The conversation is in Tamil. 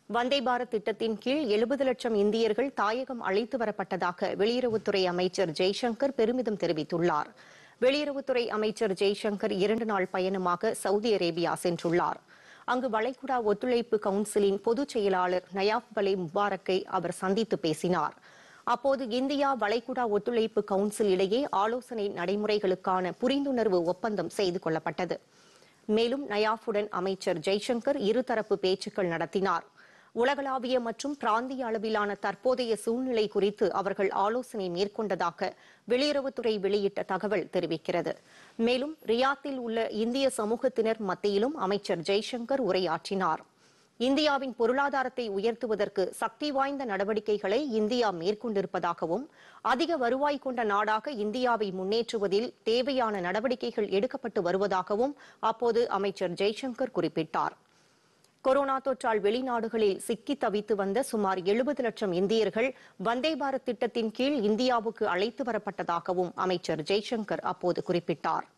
வந்தே பாரத் திட்டத்தின் கீழ் எழுபது லட்சம் இந்தியர்கள் தாயகம் அழைத்து வரப்பட்டதாக வெளியுறவுத்துறை அமைச்சர் ஜெய்சங்கர் பெருமிதம் தெரிவித்துள்ளார் வெளியுறவுத்துறை அமைச்சர் ஜெய்சங்கர் இரண்டு நாள் பயணமாக சவுதி அரேபியா சென்றுள்ளார் அங்கு வளைகுடா ஒத்துழைப்பு கவுன்சிலின் பொதுச் செயலாளர் நயாப் பலே முபாரக்கை அவர் சந்தித்து பேசினார் அப்போது இந்தியா வளைகுடா ஒத்துழைப்பு கவுன்சில் இடையே ஆலோசனை நடைமுறைகளுக்கான புரிந்துணர்வு ஒப்பந்தம் செய்து கொள்ளப்பட்டது மேலும் நயாஃபுடன் அமைச்சர் ஜெய்சங்கர் இருதரப்பு பேச்சுக்கள் நடத்தினார் உலகளாவிய மற்றும் பிராந்திய அளவிலான தற்போதைய சூழ்நிலை குறித்து அவர்கள் ஆலோசனை மேற்கொண்டதாக வெளியுறவுத்துறை வெளியிட்ட தகவல் தெரிவிக்கிறது மேலும் ரியாத்தில் உள்ள இந்திய சமூகத்தினர் மத்தியிலும் அமைச்சர் ஜெய்சங்கர் உரையாற்றினார் இந்தியாவின் பொருளாதாரத்தை உயர்த்துவதற்கு சக்தி வாய்ந்த நடவடிக்கைகளை இந்தியா மேற்கொண்டிருப்பதாகவும் அதிக வருவாய் கொண்ட நாடாக இந்தியாவை முன்னேற்றுவதில் தேவையான நடவடிக்கைகள் எடுக்கப்பட்டு வருவதாகவும் அப்போது அமைச்சர் ஜெய்சங்கர் குறிப்பிட்டார் கொரோனா தொற்றால் வெளிநாடுகளில் சிக்கி தவித்து வந்த சுமார் எழுபது லட்சம் இந்தியர்கள் வந்தே பாரத் திட்டத்தின் கீழ் இந்தியாவுக்கு அழைத்து வரப்பட்டதாகவும் அமைச்சர் ஜெய்சங்கர் அப்போது குறிப்பிட்டார்